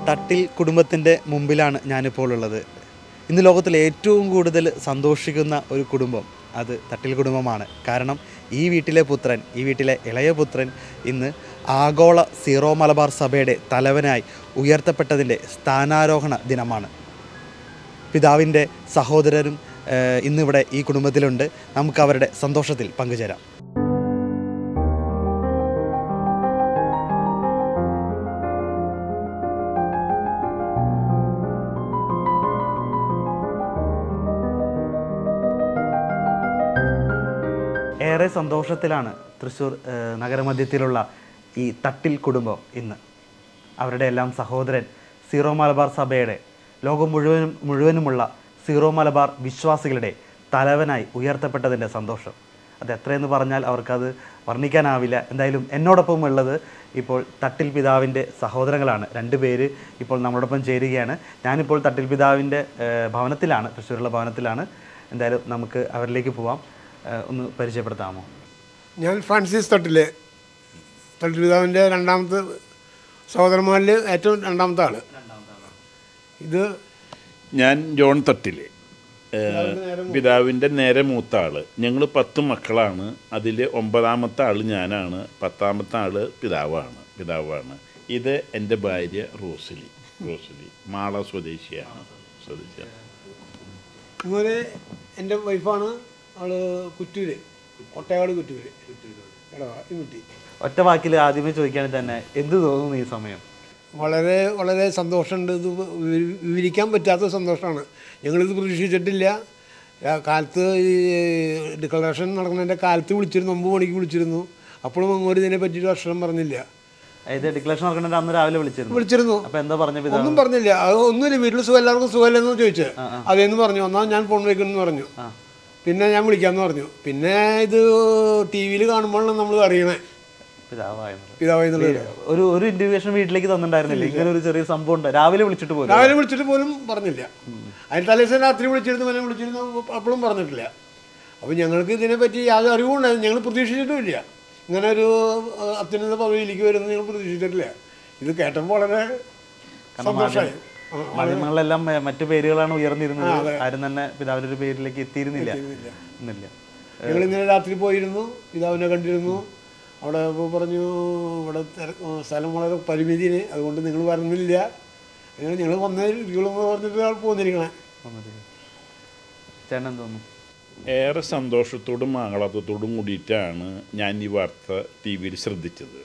തട്ടിൽ കുടുംബത്തിൻ്റെ മുമ്പിലാണ് ഞാനിപ്പോൾ ഉള്ളത് ഇന്ന് ലോകത്തിൽ ഏറ്റവും കൂടുതൽ സന്തോഷിക്കുന്ന ഒരു കുടുംബം അത് തട്ടിൽ കുടുംബമാണ് കാരണം ഈ വീട്ടിലെ പുത്രൻ ഈ വീട്ടിലെ ഇളയ പുത്രൻ ഇന്ന് ആഗോള സീറോ മലബാർ സഭയുടെ തലവനായി ഉയർത്തപ്പെട്ടതിൻ്റെ സ്ഥാനാരോഹണ ദിനമാണ് പിതാവിൻ്റെ സഹോദരരും ഏഹ്, ഇന്നിവിടെ ഈ കുടുംബത്തിലുണ്ട് നമുക്ക് അവരുടെ സന്തോഷത്തിൽ പങ്കുചേരാം ഏറെ സന്തോഷത്തിലാണ് തൃശ്ശൂർ ഏഹ്, നഗരമധ്യത്തിലുള്ള ഈ തട്ടിൽ കുടുംബം ഇന്ന് അവരുടെ എല്ലാം സഹോദരൻ സീറോ മലബാർ സഭയുടെ ലോകം മുഴുവനും മുഴുവനുമുള്ള സീറോ മലബാർ വിശ്വാസികളുടെ തലവനായി ഉയർത്തപ്പെട്ടതിൻ്റെ സന്തോഷം അത് എത്രയെന്ന് പറഞ്ഞാൽ അവർക്കത് വർണ്ണിക്കാനാവില്ല എന്തായാലും എന്നോടൊപ്പം ഉള്ളത് ഇപ്പോൾ തട്ടിൽ പിതാവിൻ്റെ സഹോദരങ്ങളാണ് രണ്ട് പേര് ഇപ്പോൾ നമ്മളോടൊപ്പം ചേരുകയാണ് ഞാനിപ്പോൾ തട്ടിൽ പിതാവിൻ്റെ ഏഹ്, ഭവനത്തിലാണ് തൃശ്ശൂരുള്ള ഭവനത്തിലാണ് എന്തായാലും നമുക്ക് അവരിലേക്ക് പോവാം ഏഹ്, ഒന്ന് പരിചയപ്പെടുത്താമോ ഞാൻ ഫ്രാൻസിസ് തട്ടില് തട്ടിൽ പിതാവിൻ്റെ രണ്ടാമത്തെ സഹോദരന്മാരിൽ ഏറ്റവും രണ്ടാമത്തെ ആള് ഇത് ഞാൻ ജോൺ തട്ടില് പിതാവിൻ്റെ നേരെ മൂത്ത ആള് ഞങ്ങൾ പത്ത് മക്കളാണ് അതിൽ ഒമ്പതാമത്തെ ആള് ഞാനാണ് പത്താമത്തെ ആള് പിതാവാണ് പിതാവാണ് ഇത് എൻ്റെ ഭാര്യ റോസലി റോസലി മാള സ്വദേശിയാണ് സ്വദേശിയാണ് ഇതുപോലെ എൻ്റെ വൈഫാണ് ആള് കുറ്റൂര് ഒട്ടയാട് കുറ്റൂര് എടാ ഇമിട്ടി ഒറ്റ വാക്കിൽ ആദ്യമേ ചോദിക്കുകയാണെങ്കിൽ തന്നെ എന്ത് തോന്നുന്നു ഈ സമയം വളരെ വളരെ സന്തോഷമുണ്ട് ഇത് വിവരി- വിവരിക്കാൻ പറ്റാത്ത സന്തോഷമാണ് ഞങ്ങളിത് പ്രതീക്ഷിച്ചിട്ടില്ല ആ കാലത്ത് ഈ ഡിക്ലറേഷൻ നടക്കുന്നതിൻ്റെ കാലത്ത് വിളിച്ചിരുന്നു ഒമ്പത് മണിക്ക് വിളിച്ചിരുന്നു അപ്പോഴും അങ്ങോട്ട് ഇതിനെ പറ്റിയൊരു അക്ഷരം പറഞ്ഞില്ല ഇത് ഡിക്ലറേഷൻ നടക്കേണ്ട അന്ന് രാവിലെ വിളിച്ചിരുന്നു വിളിച്ചിരുന്നു അപ്പൊ എന്താ പറഞ്ഞ പിതാവ് ഒന്നും പറഞ്ഞില്ല അത് ഒന്നുമില്ല വീട്ടിൽ സുഖം എല്ലാവർക്കും സുഖമല്ലെന്ന് ചോദിച്ചു അതേന്ന് പറഞ്ഞു ഒന്നാം ഞാൻ ഫോൺ വയ്ക്കുമെന്ന് പറഞ്ഞു ആ. പിന്നെ ഞാൻ വിളിക്കാമെന്ന് പറഞ്ഞു പിന്നെ ഇത് ടി വിയിൽ കാണുമ്പോഴാണ് നമ്മൾ അറിയണേ പിതാവായിരുന്നു പിതാവായി എന്നുള്ളത് ഒരു ഒരു ഇൻഡിവിഷൻ വീട്ടിലേക്ക് തന്നിട്ടുണ്ടായിരുന്നില്ല ഇങ്ങനെ ഒരു ചെറിയ സംഭവം ഉണ്ട് രാവിലെ വിളിച്ചിട്ട് പോലും രാവിലെ വിളിച്ചിട്ട് പോലും പറഞ്ഞില്ല അതിന് തലേദിവസം രാത്രി വിളിച്ചിരുന്നു പിന്നെ വിളിച്ചിരുന്നു അപ്പോഴും പറഞ്ഞിട്ടില്ല അപ്പോൾ ഞങ്ങൾക്ക് ഇതിനെപ്പറ്റി യാതൊരു അറിവും ഉണ്ടായിരുന്നു ഞങ്ങൾ പ്രതീക്ഷിച്ചിട്ടുമില്ല ഇങ്ങനെ ഒരു ആ, അത്യുന്നത പദവിയിലേക്ക് വരുന്നത് ഞങ്ങൾ പ്രതീക്ഷിച്ചിട്ടില്ല ഇത് കേട്ടപ്പോൾ വളരെ സന്തോഷമായി ആ, മാധ്യമങ്ങളിലെല്ലാം ഏ, മറ്റു പേരുകളാണ് ഉയർന്നിരുന്നത് ആരും തന്നെ പിതാവിന്റെ ഒരു പേരിലേക്ക് എത്തിയിരുന്നില്ല എന്നില്ല ഞങ്ങൾ ഇന്നലെ രാത്രി പോയിരുന്നു പിതാവിനെ കണ്ടിരുന്നു അവിടെ ഇപ്പോൾ പറഞ്ഞു ഇവിടെ തിര- സ്ഥലം വളരെ പരിമിതിന് അതുകൊണ്ട് നിങ്ങൾ വരുന്നില്ല അങ്ങനെ ഞങ്ങൾ വന്നേ ഇരിക്കുള്ളൂ പറഞ്ഞിട്ട് ആൾ പോന്നിരിക്കണേ ചേട്ടൻ തോന്നുന്നു ഏറെ സന്തോഷത്തോടും ആഹ്ലാദത്തോടും കൂടിയിട്ടാണ് ഞാൻ ഈ വാർത്ത ടി വിയിൽ ശ്രദ്ധിച്ചത്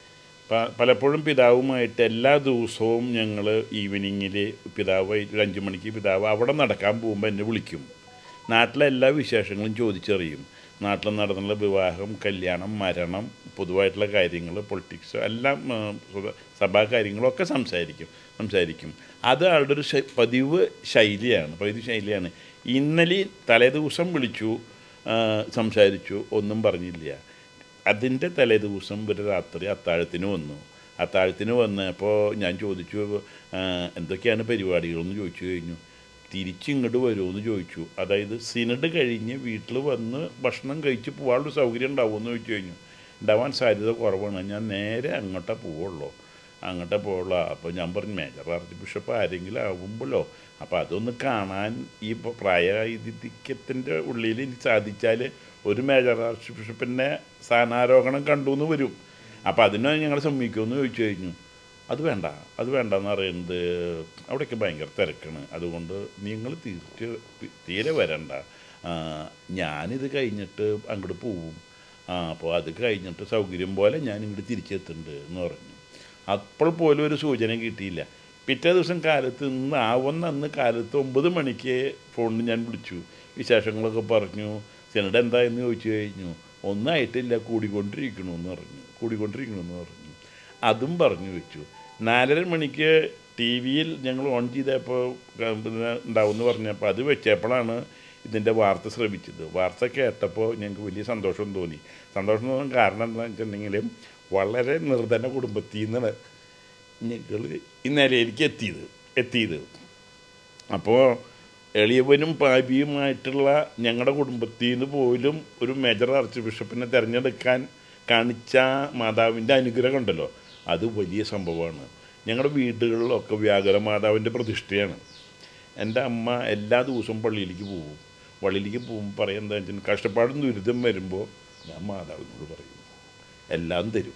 പ- പലപ്പോഴും പിതാവുമായിട്ട് എല്ലാ ദിവസവും ഞങ്ങൾ ഈവനിങ്ങിൽ പിതാവ് ഒരു അഞ്ച് മണിക്ക് പിതാവ് അവിടെ നടക്കാൻ പോകുമ്പോൾ എന്നെ വിളിക്കും നാട്ടിലെ എല്ലാ വിശേഷങ്ങളും ചോദിച്ചറിയും നാട്ടിൽ നടന്നുള്ള വിവാഹം കല്യാണം മരണം പൊതുവായിട്ടുള്ള കാര്യങ്ങൾ പൊളിറ്റിക്സ് എല്ലാം ആ, സ്വ- സഭാ കാര്യങ്ങളൊക്കെ സംസാരിക്കും സംസാരിക്കും അത് ആളുടെ ഒരു ശൈ- പതിവ് ശൈലിയാണ് പതിവ് ശൈലിയാണ് ഇന്നലെ തലേ ദിവസം വിളിച്ചു ആ, സംസാരിച്ചു ഒന്നും പറഞ്ഞില്ല അതിൻ്റെ തലേ ദിവസം ഒരു രാത്രി അത്താഴത്തിന് വന്നു അത്താഴത്തിന് വന്നപ്പോൾ ഞാൻ ചോദിച്ചു ആ, എന്തൊക്കെയാണ് പരിപാടികളെന്ന് ചോദിച്ചു കഴിഞ്ഞു തിരിച്ചിങ്ങോട്ട് വരുമെന്ന് ചോദിച്ചു അതായത് സിനഡ് കഴിഞ്ഞ് വീട്ടിൽ വന്ന് ഭക്ഷണം കഴിച്ച് പോകാനുള്ള സൗകര്യം ഉണ്ടാവുമെന്ന് ചോദിച്ചു കഴിഞ്ഞു ഉണ്ടാവാൻ സാധ്യത കുറവാണ് ഞാൻ നേരെ അങ്ങോട്ടേ പോവുള്ളൂ അങ്ങോട്ടേ പോവുള്ളൂ അപ്പോൾ ഞാൻ പറഞ്ഞു മേജർ ആർച്ച് ബിഷപ്പ് ആരെങ്കിലും ആവുമ്പോഴോ അപ്പോൾ അതൊന്ന് കാണാൻ ഈ പ- പ്രായത്തിൻ്റെ ഉള്ളിൽ ഇനി സാധിച്ചാൽ ഒരു മേജർ ആർച്ച് ബിഷപ്പിൻ്റെ സ്ഥാനാരോഹണം കണ്ടു എന്ന് വരും അപ്പോൾ അതിന് ഞങ്ങൾ സമ്മതിക്കുമെന്ന് ചോദിച്ചു കഴിഞ്ഞു അത് വേണ്ട അത് വേണ്ട എന്ന് പറയുന്നത് അവിടെയൊക്കെ ഭയങ്കര തിരക്കാണ് അതുകൊണ്ട് നിങ്ങൾ തീർച്ച തീരെ വരണ്ട ആ, ഞാനിത് കഴിഞ്ഞിട്ട് അങ്ങോട്ട് പോവും ആ അപ്പോൾ അത് കഴിഞ്ഞിട്ട് സൗകര്യം പോലെ ഞാൻ ഇങ്ങോട്ട് തിരിച്ചെത്തുന്നുണ്ട് എന്ന് പറഞ്ഞു അപ്പോൾ പോലും ഒരു സൂചന കിട്ടിയില്ല പിറ്റേ ദിവസം കാലത്ത് ഇന്ന് ആവുന്ന അന്ന് കാലത്ത് ഒമ്പത് മണിക്ക് ഫോണിൽ ഞാൻ വിളിച്ചു വിശേഷങ്ങളൊക്കെ പറഞ്ഞു സിനഡ് എന്താ എന്ന് ചോദിച്ചു കഴിഞ്ഞു ഒന്നായിട്ടില്ല കൂടിക്കൊണ്ടിരിക്കണു എന്ന് പറഞ്ഞു കൂടിക്കൊണ്ടിരിക്കണു എന്ന് പറഞ്ഞു അതും പറഞ്ഞു വെച്ചു നാലര മണിക്ക് ടി വിയിൽ ഞങ്ങൾ ഓൺ ചെയ്തപ്പോൾ പിന്നെ ഉണ്ടാവുമെന്ന് പറഞ്ഞപ്പോൾ അത് വെച്ചപ്പോഴാണ് ഇതിൻ്റെ വാർത്ത ശ്രമിച്ചത് വാർത്ത കേട്ടപ്പോൾ ഞങ്ങൾക്ക് വലിയ സന്തോഷം തോന്നി സന്തോഷം തോന്നാൻ കാരണം എന്താണെന്ന് വെച്ചിട്ടുണ്ടെങ്കിൽ വളരെ നിർധന കുടുംബത്തിൽ നിന്നാണ് ഞങ്ങൾ ഈ നിലയിലേക്ക് എത്തിയത് എത്തിയത് അപ്പോൾ എളിയവനും പാപിയുമായിട്ടുള്ള ഞങ്ങളുടെ കുടുംബത്തിൽ നിന്ന് പോലും ഒരു മേജർ ആർച്ച് ബിഷപ്പിനെ തിരഞ്ഞെടുക്കാൻ കാണിച്ച മാതാവിൻ്റെ അനുഗ്രഹം ഉണ്ടല്ലോ അത് വലിയ സംഭവമാണ് ഞങ്ങളുടെ വീടുകളിലൊക്കെ വ്യാകുല മാതാവിൻ്റെ പ്രതിഷ്ഠയാണ് എൻ്റെ അമ്മ എല്ലാ ദിവസവും പള്ളിയിലേക്ക് പോകും പള്ളിയിലേക്ക് പോകുമ്പോൾ പറയും എന്താ വെച്ചാൽ കഷ്ടപ്പാടും ദുരിതം വരുമ്പോൾ ഞാൻ മാതാവിനോട് പറയും എല്ലാം തരും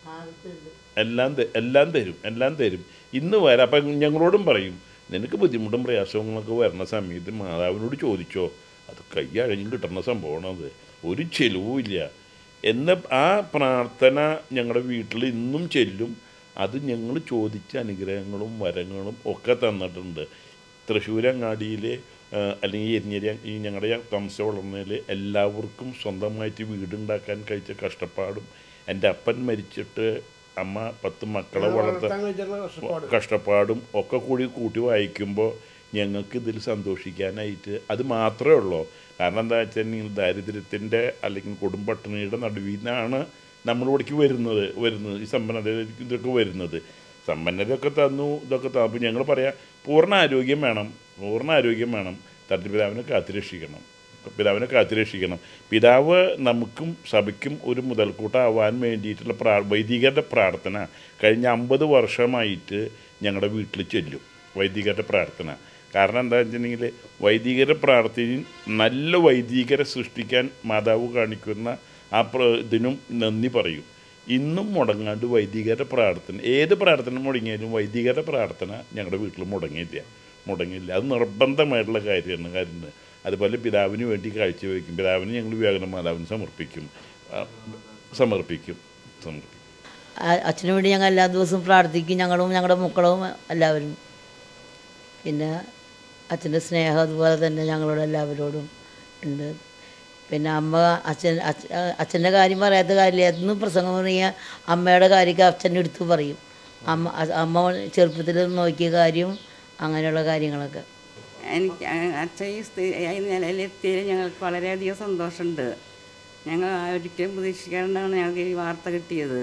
എല്ലാം ത- എല്ലാം തരും എല്ലാം തരും ഇന്ന് വരാം അപ്പം ഞങ്ങളോടും പറയും നിനക്ക് ബുദ്ധിമുട്ടും പ്രയാസങ്ങളൊക്കെ വരുന്ന സമയത്ത് മാതാവിനോട് ചോദിച്ചോ അത് കൈ അഴഞ്ഞും കിട്ടുന്ന സംഭവമാണ് അത് ഒരു ചെലവുമില്ല എന്ന ആ പ്രാർത്ഥന ഞങ്ങളുടെ വീട്ടിൽ ഇന്നും ചെല്ലും അത് ഞങ്ങൾ ചോദിച്ച അനുഗ്രഹങ്ങളും വരങ്ങളും ഒക്കെ തന്നിട്ടുണ്ട് തൃശ്ശൂരങ്ങാടിയിൽ അല്ലെങ്കിൽ എരിഞ്ഞേരി ഈ ഞങ്ങളുടെ താമസം വളർന്നതിൽ എല്ലാവർക്കും സ്വന്തമായിട്ട് വീടുണ്ടാക്കാൻ കഴിച്ച കഷ്ടപ്പാടും എൻ്റെ അപ്പൻ മരിച്ചിട്ട് അമ്മ പത്ത് മക്കളെ വളർത്ത വളർത്താൻ കഴിച്ചിട്ടുള്ള കഷ്ടപ്പാട് കഷ്ടപ്പാടും ഒക്കെ കൂടി കൂട്ടി വായിക്കുമ്പോൾ ഞങ്ങൾക്ക് ഇതിൽ സന്തോഷിക്കാനായിട്ട് അത് മാത്രമേ ഉള്ളൂ കാരണം എന്താ വെച്ചിട്ടുണ്ടെങ്കിൽ ദാരിദ്ര്യത്തിൻ്റെ അല്ലെങ്കിൽ കൊടുമ്പട്ടിണിയുടെ നടുവിൽ നിന്നാണ് നമ്മളിവിടേക്ക് വരുന്നത് വരുന്നത് ഈ സമ്പന്നത ഇതൊക്കെ വരുന്നത് സമ്പന്നതയൊക്കെ തന്നു ഇതൊക്കെ തന്നു അപ്പോൾ ഞങ്ങൾ പറയാം പൂർണ്ണ ആരോഗ്യം വേണം പൂർണ്ണ ആരോഗ്യം വേണം തട്ടിപ്പിതാവിനെ കാത്തുരക്ഷിക്കണം പിതാവിനെ കാത്തുരക്ഷിക്കണം പിതാവ് നമുക്കും സഭയ്ക്കും ഒരു മുതൽക്കൂട്ടാവാൻ വേണ്ടിയിട്ടുള്ള പ്രാ വൈദികരുടെ പ്രാർത്ഥന കഴിഞ്ഞ അമ്പത് വർഷമായിട്ട് ഞങ്ങളുടെ വീട്ടിൽ ചെല്ലും വൈദികരുടെ പ്രാർത്ഥന കാരണം എന്താ വെച്ചിട്ടുണ്ടെങ്കിൽ വൈദികരുടെ പ്രാർത്ഥനയും നല്ല വൈദികരെ സൃഷ്ടിക്കാൻ മാതാവ് കാണിക്കുന്ന ആ പ്ര ഇതിനും നന്ദി പറയും ഇന്നും മുടങ്ങാണ്ട് വൈദികരുടെ പ്രാർത്ഥന ഏത് പ്രാർത്ഥന മുടങ്ങിയാലും വൈദികരുടെ പ്രാർത്ഥന ഞങ്ങളുടെ വീട്ടിൽ മുടങ്ങിയില്ല മുടങ്ങില്ല അത് നിർബന്ധമായിട്ടുള്ള കാര്യമാണ് കാര്യം അതുപോലെ പിതാവിന് വേണ്ടി കാഴ്ചവെക്കും പിതാവിന് ഞങ്ങൾ വിവേകന മാതാവിന് സമർപ്പിക്കും ആ, സമർപ്പിക്കും സമർപ്പിക്കും ആ- അച്ഛന് വേണ്ടി ഞങ്ങൾ എല്ലാ ദിവസവും പ്രാർത്ഥിക്കും ഞങ്ങളും ഞങ്ങളുടെ മക്കളും എല്ലാവരും പിന്നെ അച്ഛൻ്റെ സ്നേഹം അതുപോലെ തന്നെ ഞങ്ങളോട് എല്ലാവരോടും ഉണ്ട് പിന്നെ അമ്മ അച്ഛൻ അച്ഛ അച്ഛൻ്റെ കാര്യം പറയാത്ത കാര്യമില്ല എന്നും പ്രസംഗം പറയുക അമ്മയുടെ കാര്യമൊക്കെ അച്ഛൻ്റെ അടുത്ത് പറയും അമ്മ അ- അമ്മ ചെറുപ്പത്തിൽ നോക്കിയ കാര്യം അങ്ങനെയുള്ള കാര്യങ്ങളൊക്കെ എനിക്ക് അ- അച്ഛൻ ഈ സ്ഥി- ഈ നിലയിലെത്തിയതിൽ ഞങ്ങൾക്ക് വളരെയധികം സന്തോഷമുണ്ട് ഞങ്ങൾ ഒരിക്കലും പ്രതീക്ഷിക്കാണ്ടാണ് ഞങ്ങൾക്ക് ഈ വാർത്ത കിട്ടിയത്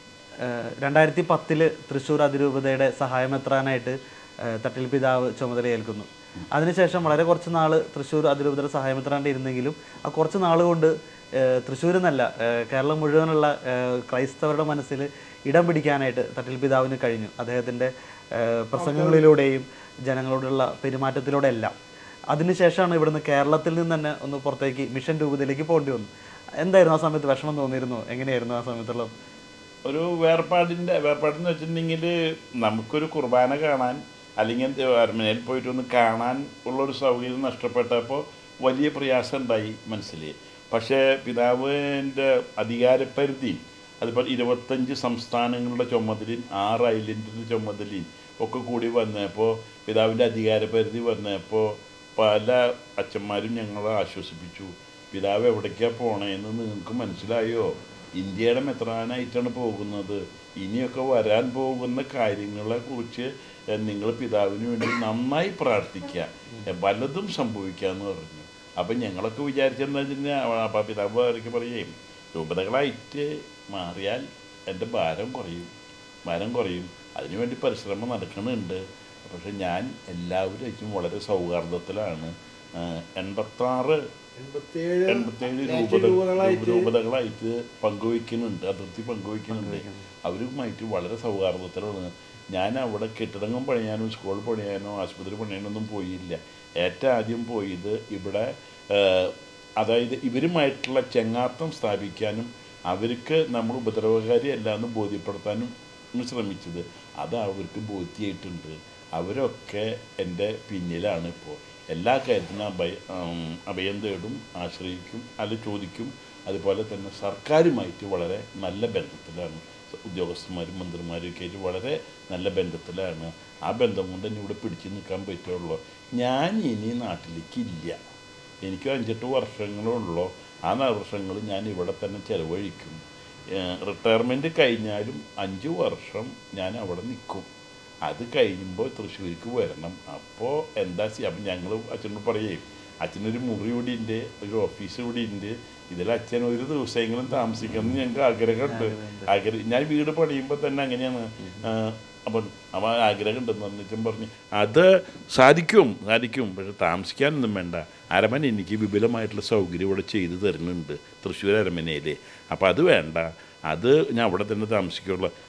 ഏഹ് രണ്ടായിരത്തി പത്തില് തൃശ്ശൂർ അതിരൂപതയുടെ സഹായമെത്രാനായിട്ട് ഏഹ് തട്ടിൽ പിതാവ് ചുമതലയേൽക്കുന്നു അതിനുശേഷം വളരെ കുറച്ച് നാൾ തൃശ്ശൂർ അതിരൂപതയുടെ സഹായമെത്രാണ്ട് ഇരുന്നെങ്കിലും ആ കുറച്ച് നാൾ കൊണ്ട് ഏഹ് തൃശ്ശൂർ എന്നല്ല ഏഹ് കേരളം മുഴുവനുള്ള ഏഹ് ക്രൈസ്തവരുടെ മനസ്സിൽ ഇടം പിടിക്കാനായിട്ട് തട്ടിൽ പിതാവിന് കഴിഞ്ഞു അദ്ദേഹത്തിൻ്റെ ഏഹ് പ്രസംഗങ്ങളിലൂടെയും ജനങ്ങളോടുള്ള പെരുമാറ്റത്തിലൂടെ എല്ലാം അതിനുശേഷമാണ് ഇവിടുന്ന് കേരളത്തിൽ നിന്ന് തന്നെ ഒന്ന് പുറത്തേക്ക് മിഷൻ രൂപതയിലേക്ക് പോകേണ്ടി വന്നു എന്തായിരുന്നു ആ സമയത്ത് വിഷമം തോന്നിയിരുന്നു എങ്ങനെയായിരുന്നു ആ സമയത്തുള്ള ഒരു വേർപാടിൻ്റെ വേർപാടെന്ന് വെച്ചിട്ടുണ്ടെങ്കിൽ നമുക്കൊരു കുർബാന കാണാൻ അല്ലെങ്കിൽ എന്ത് അരമനയിൽ പോയിട്ട് ഒന്ന് കാണാൻ ഉള്ളൊരു സൗകര്യം നഷ്ടപ്പെട്ടപ്പോൾ വലിയ പ്രയാസം ഉണ്ടായി മനസ്സിൽ പക്ഷേ പിതാവിൻ്റെ അധികാരപരിധി അതുപോലെ ഇരുപത്തഞ്ച് സംസ്ഥാനങ്ങളുടെ ചുമതലയും ആറ് ഐലൻഡിൻ്റെ ചുമതലയും ഒക്കെ കൂടി വന്നപ്പോൾ പിതാവിൻ്റെ അധികാരപരിധി വന്നപ്പോൾ പല അച്ഛന്മാരും ഞങ്ങളെ ആശ്വസിപ്പിച്ചു പിതാവ് എവിടേക്കാണ് പോണേന്ന് നിങ്ങൾക്ക് മനസ്സിലായോ ഇന്ത്യയുടെ മെത്രാനായിട്ടാണ് പോകുന്നത് ഇനിയൊക്കെ വരാൻ പോകുന്ന കാര്യങ്ങളെ കുറിച്ച് നിങ്ങൾ പിതാവിന് വേണ്ടി നന്നായി പ്രാർത്ഥിക്കുക എ, പലതും സംഭവിക്കാന്ന് പറഞ്ഞു അപ്പം ഞങ്ങളൊക്കെ വിചാരിച്ചെന്താ വെച്ചാൽ അപ്പം പിതാവ് അവർക്ക് പറയുകയും രൂപതകളായിട്ട് മാറിയാൽ എൻ്റെ ഭാരം കുറയും ഭാരം കുറയും അതിനുവേണ്ടി പരിശ്രമം നടക്കുന്നുണ്ട് പക്ഷെ ഞാൻ എല്ലാവരും വളരെ സൗഹാർദ്ദത്തിലാണ് ആ, എൺപത്താറ് എൺപത്തിയേഴ് എൺപത്തേഴ് രാഷ്ട്രീയ രൂപത രൂപതകളായിട്ട് രൂപതകളായിട്ട് പങ്കുവയ്ക്കുന്നുണ്ട് അതിർത്തി പങ്കുവയ്ക്കുന്നുണ്ട് അവരുമായിട്ട് വളരെ സൗഹാർദ്ദത്തിലാണ് ഞാൻ അവിടെ കെട്ടിടങ്ങൾ പണിയാനോ സ്കൂൾ പണിയാനോ ആശുപത്രി പണിയാനോ ഒന്നും പോയില്ല ഏറ്റവും ആദ്യം പോയത് ഇവിടെ ആ, അതായത് ഇവരുമായിട്ടുള്ള ചെങ്ങാത്തം സ്ഥാപിക്കാനും അവർക്ക് നമ്മൾ ഉപദ്രവകാരിയല്ല എന്ന് ബോധ്യപ്പെടുത്താനും ശ്രമിച്ചത് അത് അവർക്ക് ബോധ്യമായിട്ടുണ്ട് അവരൊക്കെ എൻ്റെ പിന്നിലാണ് ഇപ്പോൾ എല്ലാ കാര്യത്തിനും അഭയ ഉം, അഭയം തേടും ആശ്രയിക്കും അത് ചോദിക്കും അതുപോലെ തന്നെ സർക്കാരുമായിട്ട് വളരെ നല്ല ബന്ധത്തിലാണ് ഉദ്യോഗസ്ഥന്മാരും മന്ത്രിമാരും ഒക്കെ ആയിട്ട് വളരെ നല്ല ബന്ധത്തിലാണ് ആ ബന്ധം കൊണ്ട് തന്നെ ഇവിടെ പിടിച്ചു നിൽക്കാൻ പറ്റുള്ളൂ ഞാൻ ഇനി നാട്ടിലേക്ക് ഇല്ല എനിക്ക് അഞ്ചെട്ട് വർഷങ്ങളേ ഉള്ളൂ ആ വർഷങ്ങൾ ഞാൻ ഇവിടെ തന്നെ ചിലവഴിക്കും റിട്ടയർമെൻറ്റ് കഴിഞ്ഞാലും അഞ്ച് വർഷം ഞാൻ അവിടെ നിൽക്കും അത് കഴിയുമ്പോൾ തൃശ്ശൂർക്ക് വരണം അപ്പോൾ എന്താ ചെയ്യുക അപ്പം ഞങ്ങൾ അച്ഛനോട് പറയേ അച്ഛനൊരു മുറി ഇവിടെ ഉണ്ട് ഒരു ഓഫീസ് ഇവിടെ ഉണ്ട് ഇതിൽ അച്ഛൻ ഒരു ദിവസമെങ്കിലും താമസിക്കണം എന്ന് ഞങ്ങൾക്ക് ആഗ്രഹമുണ്ട് ആഗ്രഹം ഞാൻ വീട് പണിയുമ്പോൾ തന്നെ അങ്ങനെയാണ് ആ, അപ്പം അവൻ ആഗ്രഹം ഉണ്ടെന്ന് പറഞ്ഞിട്ടും പറഞ്ഞു അത് സാധിക്കും സാധിക്കും പക്ഷെ താമസിക്കാനൊന്നും വേണ്ട അരമന എനിക്ക് വിപുലമായിട്ടുള്ള സൗകര്യം ഇവിടെ ചെയ്തു തരുന്നുണ്ട് തൃശ്ശൂർ അരമനയിൽ അപ്പോൾ അത് വേണ്ട അത് ഞാൻ അവിടെ തന്നെ താമസിക്കുള്ളൂ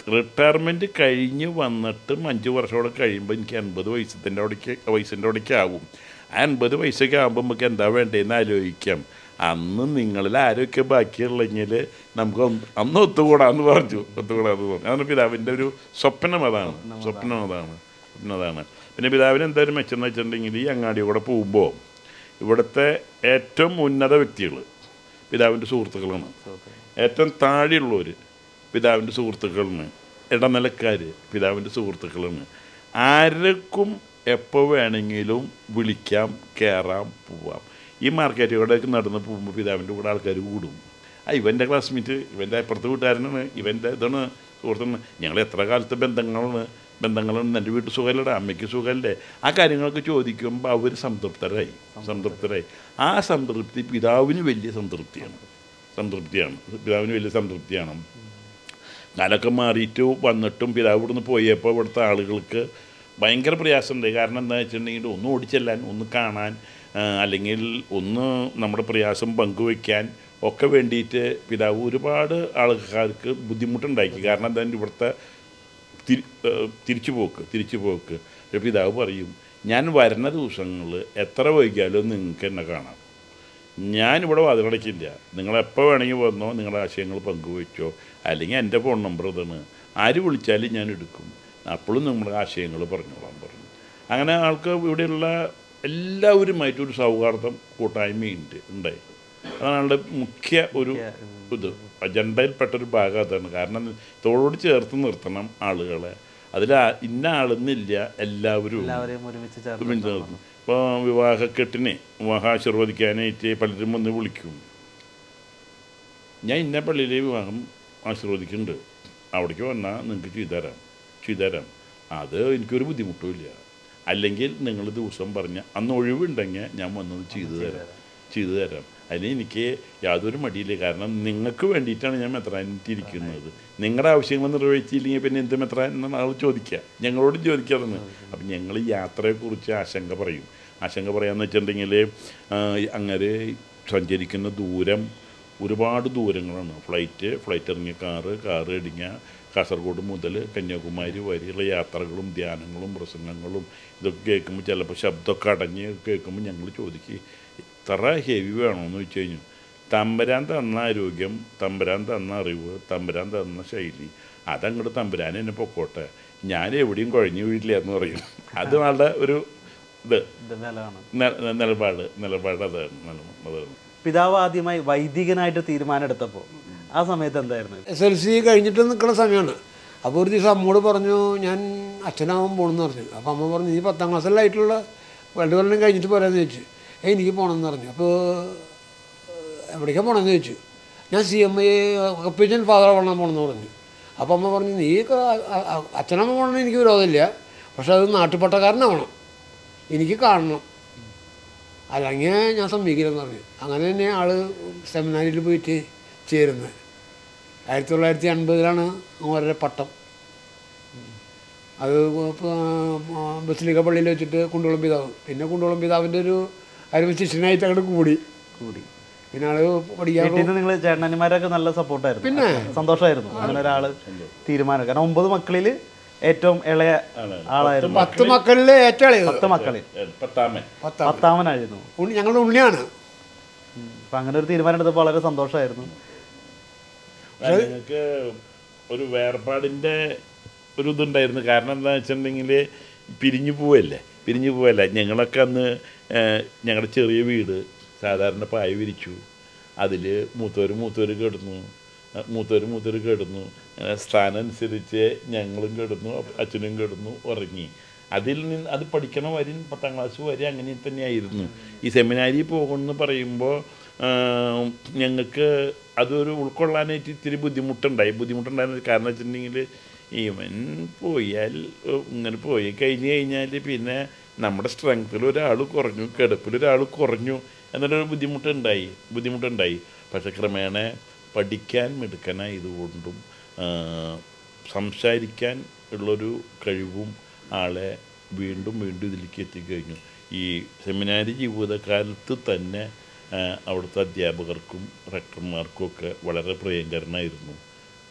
റിട്ടയർമെൻറ്റ് കഴിഞ്ഞ് വന്നിട്ടും അഞ്ച് വർഷമോടെ കഴിയുമ്പോൾ എനിക്ക് അൻപത് വയസ്സിൻ്റെ അവിടേക്ക് വയസ്സിൻ്റെ അവിടേക്ക് ആവും ആ അൻപത് വയസ്സൊക്കെ ആകുമ്പോൾ നമുക്ക് എന്താ വേണ്ടതെന്ന് ആലോചിക്കാം അന്ന് നിങ്ങളിൽ ആരൊക്കെ ബാക്കിയുള്ളെങ്കിൽ നമുക്ക് ഒന്ന് അന്ന് ഒത്തുകൂടാന്ന് പറഞ്ഞു ഒത്തുകൂടാന്ന് പറഞ്ഞു അതാണ് പിതാവിൻ്റെ ഒരു സ്വപ്നം അതാണ് സ്വപ്നം അതാണ് സ്വപ്നം അതാണ് പിന്നെ പിതാവിന് എന്തായാലും മെച്ചം എന്ന് വെച്ചിട്ടുണ്ടെങ്കിൽ ഈ അങ്ങാടി കൂടെ പോകുമ്പോൾ ഇവിടുത്തെ ഏറ്റവും ഉന്നത വ്യക്തികൾ പിതാവിൻ്റെ സുഹൃത്തുക്കളാണ് ഏറ്റവും താഴെയുള്ളവർ പിതാവിൻ്റെ സുഹൃത്തുക്കളാണ് ഇടനിലക്കാർ പിതാവിൻ്റെ സുഹൃത്തുക്കളാണ് ആർക്കും എപ്പോൾ വേണമെങ്കിലും വിളിക്കാം കയറാം പോവാം ഈ മാർക്കറ്റിലൂടെയൊക്കെ നടന്ന് പോകുമ്പോൾ പിതാവിൻ്റെ കൂടെ ആൾക്കാർ കൂടും ആ ഇവൻ്റെ ക്ലാസ്മേറ്റ് ഇവൻ്റെ അപ്പുറത്തെ വീട്ടുകാരനാണ് ഇവൻ്റെ ഇതാണ് സുഹൃത്താണ് ഞങ്ങൾ എത്ര കാലത്തെ ബന്ധങ്ങളാണ് ബന്ധങ്ങളുണ്ട് എൻ്റെ വീട്ടിൽ സുഖമല്ലടാ അമ്മയ്ക്ക് സുഖമല്ലേ ആ കാര്യങ്ങളൊക്കെ ചോദിക്കുമ്പോൾ അവർ സംതൃപ്തരായി സംതൃപ്തരായി ആ സംതൃപ്തി പിതാവിന് വലിയ സംതൃപ്തിയാണ് സംതൃപ്തിയാണ് പിതാവിന് വലിയ സംതൃപ്തിയാണ് കാലമൊക്കെ മാറിയിട്ട് വന്നിട്ടും പിതാവ് ഇവിടുന്ന് പോയപ്പോൾ ഇവിടുത്തെ ആളുകൾക്ക് ഭയങ്കര പ്രയാസമുണ്ട് കാരണം എന്താ വെച്ചിട്ടുണ്ടെങ്കിൽ ഒന്ന് ഓടിച്ചെല്ലാൻ ഒന്ന് കാണാൻ ആ, അല്ലെങ്കിൽ ഒന്ന് നമ്മുടെ പ്രയാസം പങ്കുവയ്ക്കാൻ ഒക്കെ വേണ്ടിയിട്ട് പിതാവ് ഒരുപാട് ആൾക്കാർക്ക് ബുദ്ധിമുട്ടുണ്ടാക്കി കാരണം എന്താ ഇവിടുത്തെ തിരി ഏഹ് തിരിച്ചു പോക്ക് തിരിച്ചു പോക്ക് ഒരു പിതാവ് പറയും ഞാൻ വരുന്ന ദിവസങ്ങൾ എത്ര വൈകിയാലും നിങ്ങൾക്ക് എന്നെ കാണാം ഞാനിവിടെ വാതിലടയ്ക്കില്ല നിങ്ങൾ എപ്പോൾ വേണമെങ്കിൽ വന്നോ നിങ്ങളുടെ ആശയങ്ങൾ പങ്കുവെച്ചോ അല്ലെങ്കിൽ എൻ്റെ ഫോൺ നമ്പർ ഇതാണ് ആര് വിളിച്ചാലും ഞാൻ എടുക്കും അപ്പോഴും നമ്മുടെ ആശയങ്ങൾ പറഞ്ഞോളാൻ പറഞ്ഞു അങ്ങനെ ആൾക്ക് ഇവിടെയുള്ള എല്ലാവരുമായിട്ട് ഒരു സൗഹാർദ്ദം കൂട്ടായ്മയുണ്ട് ഉണ്ടായി അതാണ് ആളുടെ മുഖ്യ ഒരു ഇത് അജണ്ടയിൽപ്പെട്ടൊരു ഭാഗം അതാണ് കാരണം തോളോട് ചേർത്ത് നിർത്തണം ആളുകളെ അതിൽ ഇന്ന ആളെന്നില്ല എല്ലാവരും ഉണ്ട്. എല്ലാവരെയും ഒരുമിച്ച് ചേർത്ത് ഒരുമിച്ച് നിർത്തും ഇപ്പോൾ വിവാഹക്കെട്ടിന് വിവാഹം ആശീർവദിക്കാനായിട്ട് പലരും വന്ന് വിളിക്കും ഞാൻ ഇന്ന പള്ളിയിലെ വിവാഹം ആശീർവദിക്കുന്നുണ്ട് അവിടേക്ക് വന്നാൽ നിങ്ങൾക്ക് ചെയ്തു തരാം ചെയ്തു തരാം അത് എനിക്കൊരു ബുദ്ധിമുട്ടും ഇല്ല അല്ലെങ്കിൽ നിങ്ങൾ ദിവസം പറഞ്ഞ അന്ന് ഒഴിവുണ്ടെങ്കിൽ ഞാൻ വന്നത് ചെയ്തു തരാം ചെയ്തു തരാം അതിന് എനിക്ക് യാതൊരു മടിയില്ല കാരണം നിങ്ങൾക്ക് വേണ്ടിയിട്ടാണ് ഞാൻ മെത്രാനിട്ടിരിക്കുന്നത് നിങ്ങളുടെ ആവശ്യങ്ങൾ നിർവഹിച്ചില്ലെങ്കിൽ പിന്നെ എന്ത് മെത്രാൻ എന്നാണ് ആൾ ചോദിക്കുക ഞങ്ങളോടും ചോദിക്കാറുണ്ട് അപ്പം ഞങ്ങൾ യാത്രയെക്കുറിച്ച് ആശങ്ക പറയും ആശങ്ക പറയാന്ന് വെച്ചിട്ടുണ്ടെങ്കിൽ അങ്ങനെ സഞ്ചരിക്കുന്ന ദൂരം ഒരുപാട് ദൂരങ്ങളാണ് ഫ്ലൈറ്റ് ഫ്ലൈറ്റ് ഇറങ്ങിയ കാറ് കാറ് ഇടിഞ്ഞ കാസർഗോഡ് മുതൽ കന്യാകുമാരി വരെയുള്ള യാത്രകളും ധ്യാനങ്ങളും പ്രസംഗങ്ങളും ഇതൊക്കെ കേൾക്കുമ്പോൾ ചിലപ്പോൾ ശബ്ദമൊക്കെ അടഞ്ഞ് കേൾക്കുമ്പോൾ ഞങ്ങൾ ചോദിക്കും ഇത്ര ഹെവി വേണമെന്ന് വെച്ച് കഴിഞ്ഞു തമ്പരാൻ തന്ന ആരോഗ്യം തമ്പരാൻ തന്ന അറിവ് തമ്പരാൻ തന്ന ശൈലി അതങ്ങോട്ട് തമ്പരാൻ എന്നെ പൊക്കോട്ടെ ഞാൻ എവിടെയും കുഴഞ്ഞു വീട്ടില്ല എന്ന് പറയും അത് വളരെ ഒരു ഇത് ഇത് ബലമാണ് ന- നിലപാട് നിലപാട് അതാണ് നില- അതാണ് പിതാവ് ആദ്യമായി വൈദികനായിട്ട് തീരുമാനമെടുത്തപ്പോൾ ആ സമയത്ത് എന്തായിരുന്നു എസ് എൽ സി കഴിഞ്ഞിട്ട് നിൽക്കുന്ന സമയമാണ് അപ്പോൾ ഒരു ദിവസം അമ്മോട് പറഞ്ഞു ഞാൻ അച്ഛനാവാൻ പോകണമെന്ന് പറഞ്ഞു അപ്പോൾ അമ്മ പറഞ്ഞു നീ പത്താം ക്ലാസ്സിലായിട്ടുള്ള രണ്ട് കൊല്ലം കഴിഞ്ഞിട്ട് പോരാന്ന് ചോദിച്ചു ഏയ് എനിക്ക് പോകണമെന്ന് പറഞ്ഞു അപ്പോൾ എവിടേക്കാണ് പോകണമെന്ന് ചോദിച്ചു ഞാൻ സി എം ഐ ഒപ്പീഷ്യൻ ഫാദർ ആവണം പോകണമെന്ന് പറഞ്ഞു അപ്പോൾ അമ്മ പറഞ്ഞു നീ ക- അ- അ- അച്ഛനമ്മ പോകണമെന്ന് എനിക്ക് വിരോധമില്ല പക്ഷെ അത് നാട്ടുപട്ടക്കാരനാവണം എനിക്ക് കാണണം അല്ലെങ്കിൽ ഞാൻ സമ്മതിക്കില്ലെന്ന് പറഞ്ഞു അങ്ങനെ തന്നെ ആള് സെമിനാരിയിൽ പോയിട്ട് ചേരുന്നത് ആയിരത്തി തൊള്ളായിരത്തി അൻപതിലാണ് ഓരോ പട്ടം അത് ബസിലിക്ക പള്ളിയിൽ വെച്ചിട്ട് കുണ്ടോളം പിതാവ് പിന്നെ കുണ്ടോളം പിതാവിൻ്റെ ഒരു അരുമ ശിഷ്യനായിട്ട് അങ്ങോട്ട് കൂടി കൂടി പിന്നെ ആള് പഠിക്കാൻ വീട്ടിൽ നിന്ന് നിങ്ങൾ ചേട്ടനന്മാരൊക്കെ നല്ല സപ്പോർട്ടായിരുന്നു പിന്നെ? സന്തോഷമായിരുന്നു അങ്ങനെ ഒരാള് തീരുമാനം കാരണം ഒമ്പത് മക്കളിൽ ഏറ്റവും ഇളയ ആളായിരുന്നു പത്ത് മക്കളിൽ ഏറ്റവും ഇളയത് പത്ത് മക്കളിൽ പത്താമൻ പത്താം പത്താമനായിരുന്നു ഉണ്ണി ഞങ്ങളുടെ ഉണ്ണിയാണ് ഉം. അപ്പൊ അങ്ങനെ ഒരു തീരുമാനം എടുത്തപ്പോൾ വളരെ സന്തോഷമായിരുന്നു ഞങ്ങൾക്ക് ഒരു വേർപാടിൻ്റെ ഒരു ഇതുണ്ടായിരുന്നു കാരണം എന്താ വെച്ചിട്ടുണ്ടെങ്കിൽ പിരിഞ്ഞു പോവല്ലേ പിരിഞ്ഞു പോവല്ല ഞങ്ങളൊക്കെ അന്ന് ഏഹ്, ഞങ്ങളുടെ ചെറിയ വീട് സാധാരണ പായ വിരിച്ചു അതിൽ മൂത്തവർ മൂത്തവർ കിടന്നു അഹ് മൂത്തവർ മൂത്തവർ കിടന്നു അങ്ങനെ സ്ഥാനം അനുസരിച്ച് ഞങ്ങളും കിടന്നു അച്ഛനും കിടന്നു ഉറങ്ങി അതിൽ നിന്ന് അത് പഠിക്കണ വരെ പത്താം ക്ലാസ് വരെ അങ്ങനെ തന്നെയായിരുന്നു ഈ സെമിനാരി പോകുമെന്ന് പറയുമ്പോൾ ഞങ്ങൾക്ക് അതൊരു ഉൾക്കൊള്ളാനായിട്ട് ഇത്തിരി ബുദ്ധിമുട്ടുണ്ടായി ബുദ്ധിമുട്ടുണ്ടായിരുന്ന കാരണം വെച്ചിട്ടുണ്ടെങ്കിൽ ഇവൻ പോയാൽ ഏഹ്, ഇങ്ങനെ പോയി കഴിഞ്ഞ് കഴിഞ്ഞാൽ പിന്നെ നമ്മുടെ സ്ട്രെങ്ത്തിൽ ഒരാൾ കുറഞ്ഞു കിടപ്പിൽ ഒരാൾ കുറഞ്ഞു എന്നൊരു ബുദ്ധിമുട്ടുണ്ടായി ബുദ്ധിമുട്ടുണ്ടായി പക്ഷെ ക്രമേണ പഠിക്കാൻ മിടുക്കനായതുകൊണ്ടും ആ, സംസാരിക്കാൻ ഉള്ളൊരു കഴിവും ആളെ വീണ്ടും വീണ്ടും ഇതിലേക്ക് എത്തിക്കഴിഞ്ഞു ഈ സെമിനാരി ജീവിതകാലത്ത് തന്നെ ആ, അവിടുത്തെ അധ്യാപകർക്കും റക്ടർമാർക്കും ഒക്കെ വളരെ പ്രിയങ്കരനായിരുന്നു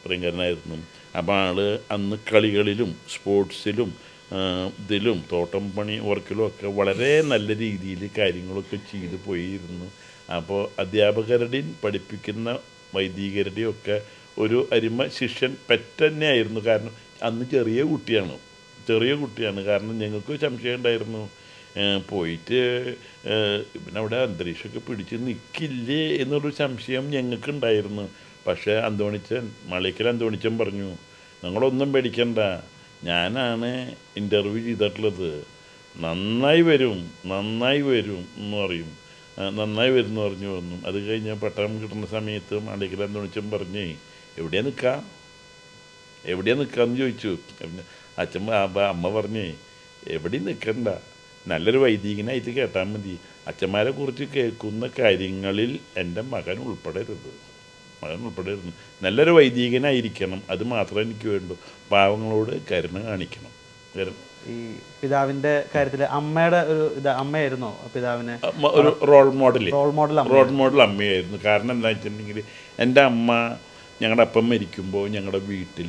പ്രിയങ്കരനായിരുന്നു അപ്പോൾ ആള് അന്ന് കളികളിലും സ്പോർട്സിലും ആ, ഇതിലും തോട്ടം പണി വർക്കിലും ഒക്കെ വളരെ നല്ല രീതിയിൽ കാര്യങ്ങളൊക്കെ ചെയ്തു പോയിരുന്നു അപ്പോൾ അധ്യാപകരുടെയും പഠിപ്പിക്കുന്ന വൈദികരുടെയും ഒക്കെ ഒരു അരിമ ശിഷ്യൻ പെറ്റന്നെയായിരുന്നു കാരണം അന്ന് ചെറിയ കുട്ടിയാണ് ചെറിയ കുട്ടിയാണ് കാരണം ഞങ്ങൾക്ക് സംശയം ഉണ്ടായിരുന്നു ഏഹ് പോയിട്ട് ഏഹ് പിന്നെ അവിടെ അന്തരീക്ഷമൊക്കെ പിടിച്ച് നിൽക്കില്ലേ എന്നൊരു സംശയം ഞങ്ങൾക്ക് ഉണ്ടായിരുന്നു പക്ഷേ അന്തോണിച്ചൻ മളിക്കൽ അന്തോണിച്ചൻ പറഞ്ഞു നിങ്ങളൊന്നും പേടിക്കണ്ട ഞാനാണ് ഇൻ്റർവ്യൂ ചെയ്തിട്ടുള്ളത് നന്നായി വരും നന്നായി വരും എന്ന് പറയും ആ, നന്നായി വരും എന്ന് പറഞ്ഞു വന്നു അത് കഴിഞ്ഞ് പട്ടണം കിട്ടുന്ന സമയത്ത് മളിക്കൽ അന്തോണിച്ചൻ പറഞ്ഞേ എവിടെയാ നിൽക്കാം എവിടെയാ നിൽക്കാന്ന് ചോദിച്ചു പിന്നെ അച്ഛൻ പ- അപ്പ- അമ്മ പറഞ്ഞേ എവിടെയും നിൽക്കണ്ട നല്ലൊരു വൈദികനായിട്ട് കേട്ടാൽ മതി അച്ഛന്മാരെ കുറിച്ച് കേൾക്കുന്ന കാര്യങ്ങളിൽ എൻ്റെ മകൻ ഉൾപ്പെടരുത് മകൻ ഉൾപ്പെടരുത് നല്ലൊരു വൈദികനായിരിക്കണം അത് മാത്രമേ എനിക്ക് വേണ്ടൂ പാവങ്ങളോട് കരുണ കാണിക്കണം കരുണ ഈ പിതാവിന്റെ കാര്യത്തിൽ അമ്മയുടെ ഒരു ഇത് അമ്മയായിരുന്നോ പിതാവിന് അമ്മ ഒരു റോൾ മോഡൽ റോൾ മോഡൽ അമ്മ റോൾ മോഡൽ അമ്മയായിരുന്നു കാരണം എന്താ വെച്ചിട്ടുണ്ടെങ്കിൽ എൻ്റെ അമ്മ ഞങ്ങളുടെ അപ്പം മരിക്കുമ്പോൾ ഞങ്ങളുടെ വീട്ടിൽ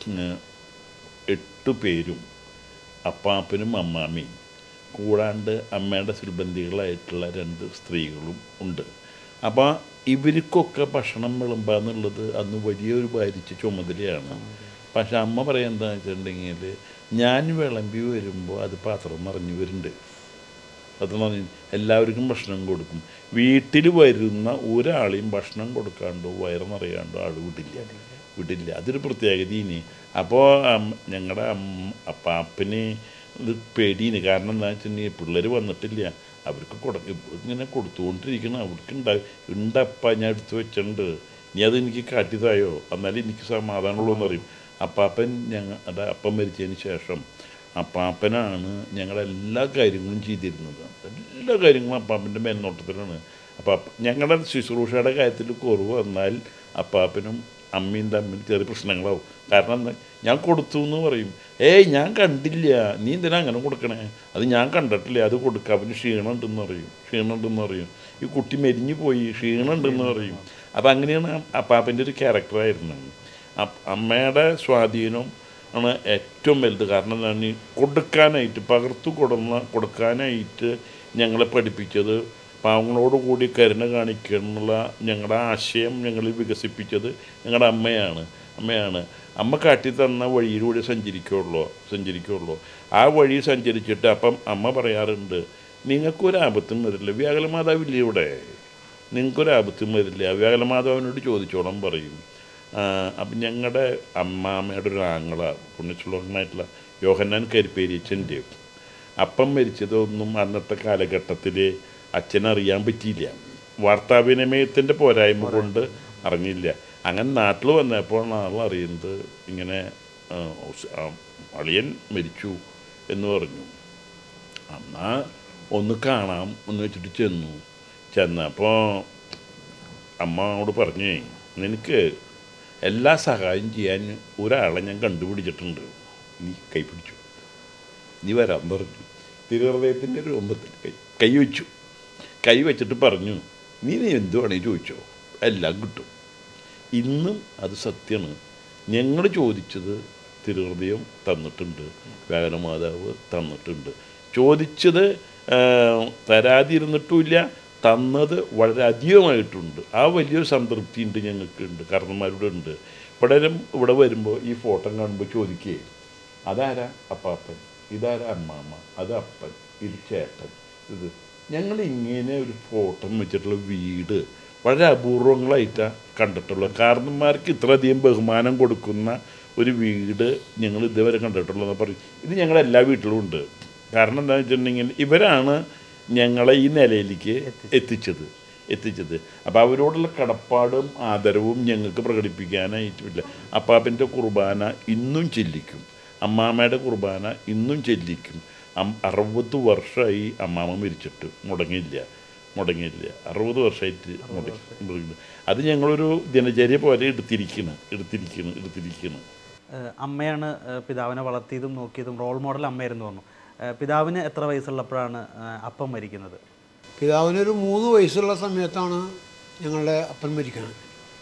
എട്ട് പേരും അപ്പാപ്പനും അമ്മാമ്മയും കൂടാണ്ട് അമ്മയുടെ സുൽബന്ധികളായിട്ടുള്ള രണ്ട് സ്ത്രീകളും ഉണ്ട് അപ്പോൾ ഇവർക്കൊക്കെ ഭക്ഷണം വിളമ്പുക എന്നുള്ളത് അന്ന് വലിയൊരു ഭാരിച്ച ചുമതലയാണ് പക്ഷെ അമ്മ പറയാൻ എന്താ വെച്ചിട്ടുണ്ടെങ്കിൽ ഞാൻ വിളമ്പി വരുമ്പോൾ അത് പാത്രം നിറഞ്ഞു വരുന്നുണ്ട് അതെന്ന് പറഞ്ഞാൽ എല്ലാവർക്കും ഭക്ഷണം കൊടുക്കും വീട്ടിൽ വരുന്ന ഒരാളെയും ഭക്ഷണം കൊടുക്കാണ്ടോ വയറ് നിറയാണ്ടോ ആൾ വിടില്ല വിടില്ല അതൊരു പ്രത്യേകത ഇനി അപ്പോൾ ഞങ്ങളുടെ അമ്മ അപ്പാപ്പന് ഇത് പേടിയിന് കാരണം എന്താ വെച്ചിട്ടുണ്ടെങ്കിൽ പിള്ളേർ വന്നിട്ടില്ല അവർക്ക് കൊടു ഇങ്ങനെ കൊടുത്തുകൊണ്ടിരിക്കണം അവർക്ക് ഉണ്ടാവും ഉണ്ടപ്പ ഞാൻ എടുത്ത് വെച്ചിട്ടുണ്ട് നീ അത് എനിക്ക് കാട്ടിയതായോ എന്നാലും എനിക്ക് സമാധാനമുള്ളൂ എന്ന് പറയും അപ്പാപ്പൻ ഞങ്ങളുടെ അപ്പം മരിച്ചതിന് ശേഷം അപ്പാപ്പനാണ് ഞങ്ങളുടെ എല്ലാ കാര്യങ്ങളും ചെയ്തിരുന്നത് എല്ലാ കാര്യങ്ങളും അപ്പാപ്പൻ്റെ മേൽനോട്ടത്തിലാണ് അപ്പം ഞങ്ങളുടെ ശുശ്രൂഷയുടെ കാര്യത്തിൽ കുറവ് വന്നാൽ അപ്പാപ്പനും അമ്മയും തമ്മിൽ ചെറിയ പ്രശ്നങ്ങളാവും കാരണം എന്താ ഞാൻ കൊടുത്തു എന്ന് പറയും ഏയ് ഞാൻ കണ്ടില്ല നീ എന്തിനാ അങ്ങനെ കൊടുക്കണേ അത് ഞാൻ കണ്ടിട്ടില്ല അത് കൊടുക്കുക അവന് ക്ഷീണമുണ്ടെന്ന് പറയും ക്ഷീണമുണ്ടെന്ന് പറയും ഈ കുട്ടി മെരിഞ്ഞു പോയി ക്ഷീണമുണ്ടെന്ന് പറയും അപ്പം അങ്ങനെയാണ് അപ്പാപ്പൻ്റെ ഒരു ക്യാരക്ടറായിരുന്നു അപ്പ- അമ്മയുടെ സ്വാധീനം ആണ് ഏറ്റവും വലുത് കാരണം എന്താണ് ഈ കൊടുക്കാനായിട്ട് പകർത്തു കൊടുന്ന കൊടുക്കാനായിട്ട് ഞങ്ങളെ പഠിപ്പിച്ചത് പാവങ്ങളോട് കൂടി കരുണ കാണിക്കാനുള്ള ഞങ്ങളുടെ ആശയം ഞങ്ങൾ വികസിപ്പിച്ചത് ഞങ്ങളുടെ അമ്മയാണ് അമ്മയാണ് അമ്മ കാട്ടി തന്ന വഴിയിലൂടെ സഞ്ചരിക്കുള്ളൂ സഞ്ചരിക്കുള്ളൂ ആ വഴി സഞ്ചരിച്ചിട്ട് അപ്പം അമ്മ പറയാറുണ്ട് നിങ്ങൾക്കൊരാപത്തും വരില്ല വ്യാകുലമാതാവില്ലേ ഇവിടെ നിങ്ങൾക്കൊരാപത്തും വരില്ല വ്യാകുലമാതാവിനോട് ചോദിച്ചോളം പറയും അപ്പം ഞങ്ങളുടെ അമ്മാമ്മയുടെ ഒരു ആങ്ങള പുണ്യശ്ലോകനായിട്ടുള്ള യോഹന്നാൻ കരിപ്പേരിച്ചൻ്റെ അപ്പം മരിച്ചതൊന്നും അന്നത്തെ കാലഘട്ടത്തിൽ അച്ഛനറിയാൻ പറ്റിയില്ല വാർത്താവിനിമയത്തിൻ്റെ പോരായ്മ കൊണ്ട് അറിഞ്ഞില്ല അങ്ങനെ നാട്ടിൽ വന്നപ്പോൾ ആൾ അറിയുന്നത് ഇങ്ങനെ ആ, ഔസ്- ആ, അളിയൻ മരിച്ചു എന്ന് പറഞ്ഞു എന്നാ ഒന്ന് കാണാം എന്ന് വെച്ചിട്ട് ചെന്നു ചെന്നപ്പോൾ അമ്മയോട് പറഞ്ഞേ നിനക്ക് എല്ലാ സഹായം ചെയ്യാൻ ഒരാളെ ഞാൻ കണ്ടുപിടിച്ചിട്ടുണ്ട് നീ കൈ പിടിച്ചു നീ വരാൻ പറഞ്ഞു തിരുഹൃദയത്തിൻ്റെ ഒരു ഒമ്പത്തിൽ കൈ കൈ വെച്ചു കൈ വെച്ചിട്ട് പറഞ്ഞു നീ നീ എന്ത് വേണേ ചോദിച്ചോ എല്ലാം കിട്ടും ഇന്നും അത് സത്യമാണ് ഞങ്ങൾ ചോദിച്ചത് തിരുഹൃദയം തന്നിട്ടുണ്ട് വ്യാകരമാതാവ് തന്നിട്ടുണ്ട് ചോദിച്ചത് ആ, തരാതിരുന്നിട്ടുമില്ല തന്നത് വളരെ അധികമായിട്ടുണ്ട് ആ വലിയൊരു സംതൃപ്തി ഉണ്ട് ഞങ്ങൾക്കുണ്ട് കാരണന്മാരുടെ ഉണ്ട് ഇവിടെ ഇവിടെ വരുമ്പോൾ ഈ ഫോട്ടോ കാണുമ്പോൾ ചോദിക്കുകയെ അതാരാ അപ്പാപ്പൻ ഇതാരാ അമ്മാമ്മ അത് അപ്പൻ ഇത് ചേട്ടൻ ഇത് ഞങ്ങൾ ഇങ്ങനെ ഒരു ഫോട്ടോ വെച്ചിട്ടുള്ള വീട് വളരെ അപൂർവങ്ങളായിട്ടാണ് കണ്ടിട്ടുള്ളത് കാരണന്മാർക്ക് ഇത്രയധികം ബഹുമാനം കൊടുക്കുന്ന ഒരു വീട് ഞങ്ങൾ ഇതുവരെ കണ്ടിട്ടുള്ളതെന്ന് പറയും ഇത് ഞങ്ങളുടെ എല്ലാ വീട്ടിലും ഉണ്ട് കാരണം എന്താണെന്ന് വെച്ചിട്ടുണ്ടെങ്കിൽ ഇവരാണ് ഞങ്ങളെ ഈ നിലയിലേക്ക് എത്തിച്ചത് എത്തിച്ചത് അപ്പോൾ അവരോടുള്ള കടപ്പാടും ആദരവും ഞങ്ങൾക്ക് പ്രകടിപ്പിക്കാനായിട്ടില്ല അപ്പാപ്പൻ്റെ കുർബാന ഇന്നും ചെല്ലിക്കും അമ്മാമ്മയുടെ കുർബാന ഇന്നും ചെല്ലിക്കും അം- അറുപത് വർഷമായി അമ്മാമ്മ മരിച്ചിട്ട് മുടങ്ങിയില്ല മുടങ്ങിയില്ല അറുപത് വർഷമായിട്ട് മുടങ്ങി മുടങ്ങി അത് ഞങ്ങളൊരു ദിനചര്യ പോലെ എടുത്തിരിക്കണം എടുത്തിരിക്കണം എടുത്തിരിക്കണം ഏഹ് അമ്മയാണ് ഏഹ് പിതാവിനെ വളർത്തിയതും നോക്കിയതും റോൾ മോഡൽ അമ്മയായിരുന്നു പറഞ്ഞു ഏഹ് പിതാവിന് എത്ര വയസ്സുള്ളപ്പോഴാണ് ഏഹ് അപ്പം മരിക്കുന്നത് പിതാവിനൊരു മൂന്ന് വയസ്സുള്ള സമയത്താണ് ഞങ്ങളുടെ അപ്പൻ മരിക്കുന്നത്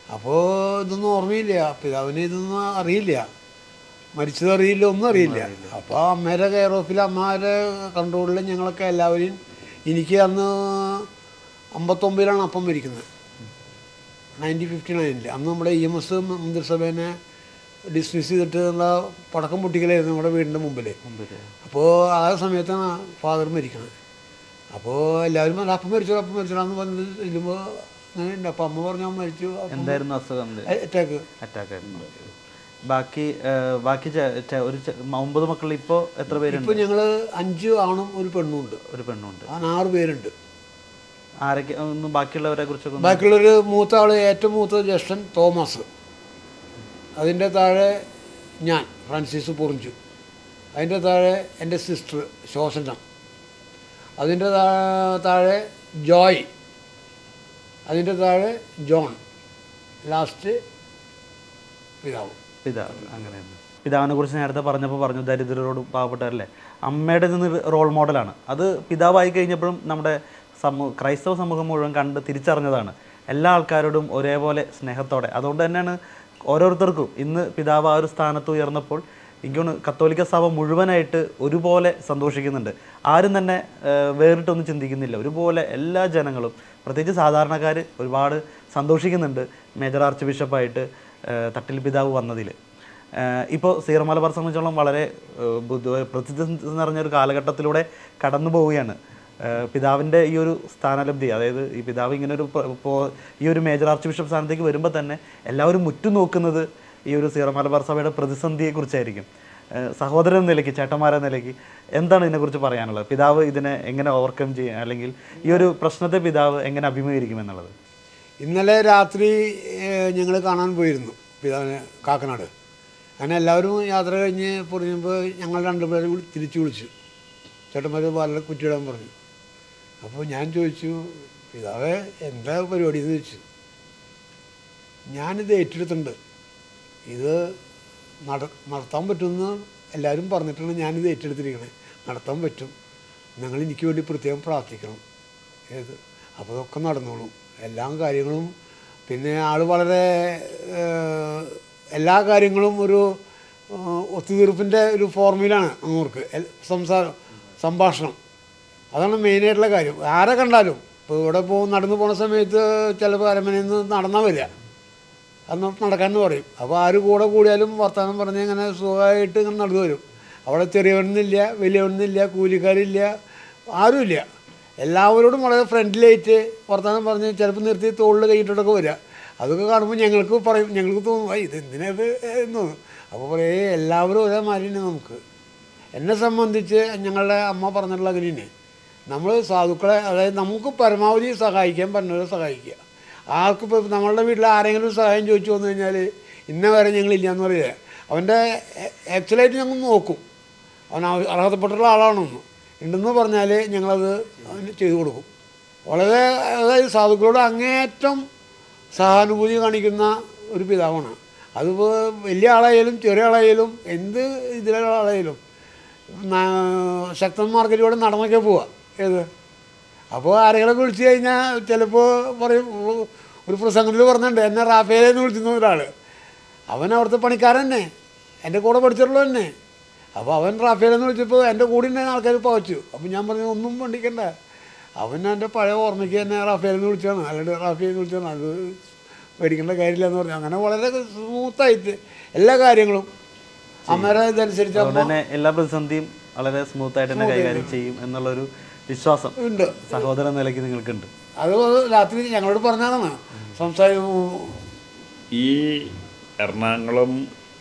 അപ്പോൾ ഇതൊന്നും ഓർമ്മയില്ല പിതാവിന് ഇതൊന്നും അറിയില്ല മരിച്ചത് അറിയില്ല ഒന്നും അറിയില്ല അപ്പോൾ അമ്മയുടെ കെയർ ഓഫിൽ അമ്മയുടെ കൺട്രോളിൽ ഞങ്ങളൊക്കെ എല്ലാവരെയും എനിക്ക് അന്ന് അമ്പത്തൊമ്പതിലാണ് അപ്പം മരിക്കുന്നത് നയൻറ്റീൻ ഫിഫ്റ്റി നയനിൽ അന്ന് നമ്മുടെ ഇ എം എസ് മന്ത്രിസഭേനെ ഡിസ്മിസ് ചെയ്തിട്ട് ഉള്ള പടക്കം പൊട്ടിക്കലായിരുന്നു നമ്മുടെ വീടിൻ്റെ മുമ്പിൽ അപ്പോൾ ആ സമയത്താണ് ഫാദർ മരിക്കുന്നത് അപ്പോൾ എല്ലാവരും പറഞ്ഞു, അപ്പം മരിച്ചു അപ്പം മരിച്ചോളാന്ന് പറഞ്ഞ് ചെല്ലുമ്പോൾ അങ്ങനെ ഉണ്ട് അപ്പോൾ അമ്മ പറഞ്ഞു "അവൻ മരിച്ചു എന്തായിരുന്നു അസുഖം അറ്റാക്ക് അറ്റാക്ക് ആയിരുന്നു ബാക്കി ആ, ബാക്കി ചെ- ചെ- ഒരു ചെ- ഒമ്പത് മക്കൾ ഇപ്പോൾ എത്ര പേരുണ്ട് ഇപ്പോൾ ഞങ്ങൾ അഞ്ച് ആണും ഒരു പെണ്ണും ഉണ്ട് ഒരു പെണ്ണുണ്ട് അങ്ങനെ ആറ് പേരുണ്ട് ആരൊക്കെ ഒന്ന് ബാക്കിയുള്ളവരെ കുറിച്ചൊക്കെ ഒന്ന് ബാക്കിയുള്ളൊരു മൂത്ത ആൾ ഏറ്റവും മൂത്ത ജ്യേഷ്ഠൻ തോമസ് അതിൻ്റെ താഴെ ഞാൻ ഫ്രാൻസിസ് പൊറിഞ്ചു അതിൻ്റെ താഴെ എൻ്റെ സിസ്റ്റർ ശോസനം അതിൻ്റെ താ- താഴെ ജോയ് അതിൻ്റെ താഴെ ജോൺ ലാസ്റ്റ് പിതാവ് പിതാവ് അങ്ങനെയാണ് പിതാവിനെ കുറിച്ച് നേരത്തെ പറഞ്ഞപ്പോൾ പറഞ്ഞു ദരിദ്രരോടും പാവപ്പെട്ടവരല്ലേ അമ്മയുടെ നിന്ന് റോൾ മോഡലാണ് അത് പിതാവായി കഴിഞ്ഞപ്പോഴും നമ്മുടെ സമൂ ക്രൈസ്തവ സമൂഹം മുഴുവൻ കണ്ട് തിരിച്ചറിഞ്ഞതാണ് എല്ലാ ആൾക്കാരോടും ഒരേപോലെ സ്നേഹത്തോടെ അതുകൊണ്ട് തന്നെയാണ് ഓരോരുത്തർക്കും ഇന്ന് പിതാവ് ആ ഒരു സ്ഥാനത്ത് ഉയർന്നപ്പോൾ എനിക്കൊന്ന് കത്തോലിക്ക സഭ മുഴുവനായിട്ട് ഒരുപോലെ സന്തോഷിക്കുന്നുണ്ട് ആരും തന്നെ ഏഹ്, വേറിട്ടൊന്നും ചിന്തിക്കുന്നില്ല ഒരുപോലെ എല്ലാ ജനങ്ങളും പ്രത്യേകിച്ച് സാധാരണക്കാർ ഒരുപാട് സന്തോഷിക്കുന്നുണ്ട് മേജർ ആർച്ച് ബിഷപ്പായിട്ട് ഏഹ്, തട്ടിൽ പിതാവ് വന്നതിൽ ഇപ്പോൾ സീറോ മലബാർ സംബന്ധിച്ചോളം വളരെ ഏഹ്, ബുദ്ധ- പ്രതിസന്ധി നിറഞ്ഞൊരു കാലഘട്ടത്തിലൂടെ കടന്നു പോവുകയാണ് ഏഹ്, പിതാവിൻ്റെ ഈ ഒരു സ്ഥാനലബ്ധി അതായത് ഈ പിതാവ് ഇങ്ങനെ ഒരു പ- പോ- ഈ ഒരു മേജർ ആർച്ച് ബിഷപ്പ് സ്ഥാനത്തേക്ക് വരുമ്പോൾ തന്നെ എല്ലാവരും മുറ്റുനോക്കുന്നത് ഈ ഒരു സീറോ മലബാർ സഭയുടെ പ്രതിസന്ധിയെക്കുറിച്ചായിരിക്കും ഏഹ്, സഹോദരൻ എന്ന നിലയ്ക്ക് ചേട്ടന്മാരെന്ന നിലയ്ക്ക് എന്താണ് ഇതിനെക്കുറിച്ച് പറയാനുള്ളത് പിതാവ് ഇതിനെ എങ്ങനെ ഓവർകം ചെയ്യാൻ അല്ലെങ്കിൽ ഈ ഒരു പ്രശ്നത്തെ പിതാവ് എങ്ങനെ അഭിമുഖീകരിക്കും എന്നുള്ളത് ഇന്നലെ രാത്രി ഞങ്ങൾ കാണാൻ പോയിരുന്നു പിതാവിനെ കാക്കനാട് അങ്ങനെ എല്ലാവരും യാത്ര കഴിഞ്ഞ് പറയുമ്പോൾ ഞങ്ങൾ രണ്ടുപേരും കൂടി തിരിച്ചു വിളിച്ചു ചേട്ടന്മാർ വളരെ കുറ്റിയിടാൻ പറഞ്ഞു അപ്പോൾ ഞാൻ ചോദിച്ചു പിതാവേ എന്താ പരിപാടി എന്ന് ചോദിച്ചു ഞാനിത് ഏറ്റെടുത്തിട്ടുണ്ട് ഇത് നട നടത്താൻ പറ്റുമെന്ന് എല്ലാവരും പറഞ്ഞിട്ടാണ് ഞാനിത് ഏറ്റെടുത്തിരിക്കണേ നടത്താൻ പറ്റും നിങ്ങൾ എനിക്ക് വേണ്ടി പ്രത്യേകം പ്രാർത്ഥിക്കണം ഏത് അപ്പോൾ അതൊക്കെ നടന്നോളും എല്ലാ കാര്യങ്ങളും പിന്നെ ആൾ വളരെ ഏഹ്, എല്ലാ കാര്യങ്ങളും ഒരു ഏഹ്, ഒത്തുതീർപ്പിൻ്റെ ഒരു ഫോർമുലയാണ് അങ്ങോർക്ക് എൽ- സംസാരം സംഭാഷണം അതാണ് മെയിനായിട്ടുള്ള കാര്യം ആരെ കണ്ടാലും ഇപ്പോൾ ഇവിടെ പോ നടന്നു പോണ സമയത്ത് ചിലപ്പോൾ അരമനയിൽ നിന്ന് നടന്നാൽ വരിക അന്ന് നടക്കാമെന്ന് പറയും അപ്പോൾ ആര് കൂടെ കൂടിയാലും വർത്തമാനം പറഞ്ഞ് ഇങ്ങനെ സുഖമായിട്ട് ഇങ്ങനെ നടന്നു വരും അവിടെ ചെറിയവനെന്നില്ല വലിയവനെന്നില്ല കൂലിക്കാരില്ല ആരുമില്ല എല്ലാവരോടും വളരെ ഫ്രണ്ട്ലിയായിട്ട് വർത്തമാനം പറഞ്ഞ് ചിലപ്പോൾ നിർത്തി തോളിൽ കൈയിട്ടൊക്കെ വരിക അതൊക്കെ കാണുമ്പോൾ ഞങ്ങൾക്ക് പറയും ഞങ്ങൾക്ക് തോന്നും "ആ, ഇത് എന്തിനത് എന്ന് തോന്നും അപ്പോൾ പറയേ എല്ലാവരും ഒരേ മാതിരി നമുക്ക് എന്നെ സംബന്ധിച്ച് ഞങ്ങളുടെ അമ്മ പറഞ്ഞിട്ടുള്ള അങ്ങനെ നമ്മൾ സാധുക്കളെ അതായത് നമുക്ക് പരമാവധി സഹായിക്കാൻ പറ്റുന്നവരെ സഹായിക്കുക ആർക്കും ഇപ്പോൾ നമ്മളുടെ വീട്ടിൽ ആരെങ്കിലും സഹായം ചോദിച്ചു വന്നു കഴിഞ്ഞാൽ ഇന്ന വരെ ഞങ്ങളില്ല എന്ന് പറയുക അവൻ്റെ ആക്ച്വലായിട്ട് ഞങ്ങൾ നോക്കും അവൻ ആവ- അർഹതപ്പെട്ടുള്ള ആളാണെന്ന് ഉണ്ടെന്ന് പറഞ്ഞാൽ ഞങ്ങളത് അവന് ചെയ്തു കൊടുക്കും വളരെ അതായത് സാധുക്കളോട് അങ്ങേയറ്റം സഹാനുഭൂതി കാണിക്കുന്ന ഒരു പിതാവാണ് അതിപ്പോൾ വലിയ ആളായാലും ചെറിയ ആളായാലും എന്ത് ഇതിലുള്ള ആളായാലും നാ- ശക്തൻ മാർക്കറ്റിലൂടെ നടന്നൊക്കെ പോവുക ഏത് അപ്പോൾ ആരെങ്കിലും വിളിച്ചു കഴിഞ്ഞാൽ ചിലപ്പോൾ പറയും "ഓ, ഒരു പ്രസംഗത്തിൽ പറഞ്ഞിട്ടുണ്ട് എന്നെ റാഫേലെന്ന് വിളിച്ചിരുന്ന ഒരാൾ അവൻ അവിടുത്തെ പണിക്കാരൻ തന്നെ എൻ്റെ കൂടെ പഠിച്ചിട്ടുള്ള തന്നെ അപ്പോൾ അവൻ റാഫേലെന്ന് വിളിച്ചപ്പോൾ എൻ്റെ കൂടെ ഉണ്ടായിരുന്ന ആൾക്കാർ പവച്ചു അപ്പോൾ ഞാൻ പറഞ്ഞു ഒന്നും പണ്ടിക്കണ്ട അവൻ എൻ്റെ പഴയ ഓർമ്മയ്ക്ക് എന്നെ റാഫേലെന്ന് വിളിച്ചാണ് അല്ലാണ്ട് റാഫേലെന്ന് വിളിച്ചാണ് അത് പേടിക്കേണ്ട കാര്യമില്ല എന്ന് പറഞ്ഞു അങ്ങനെ വളരെ സ്മൂത്തായിട്ട് എല്ലാ കാര്യങ്ങളും അമ്മയുടെ ഇതനുസരിച്ച് അതുകൊണ്ട് അമ്മ തന്നെ എല്ലാ പ്രതിസന്ധിയും വളരെ സ്മൂത്ത് ആയിട്ട് തന്നെ കൈകാര്യം ചെയ്യും എന്നുള്ളൊരു വിശ്വാസം ഉണ്ട് സഹോദരൻ നിലയ്ക്ക് നിങ്ങൾക്കുണ്ട് അത് രാത്രി ഞങ്ങളോട് പറഞ്ഞതാണ് സംസാരം ഈ എറണാകുളം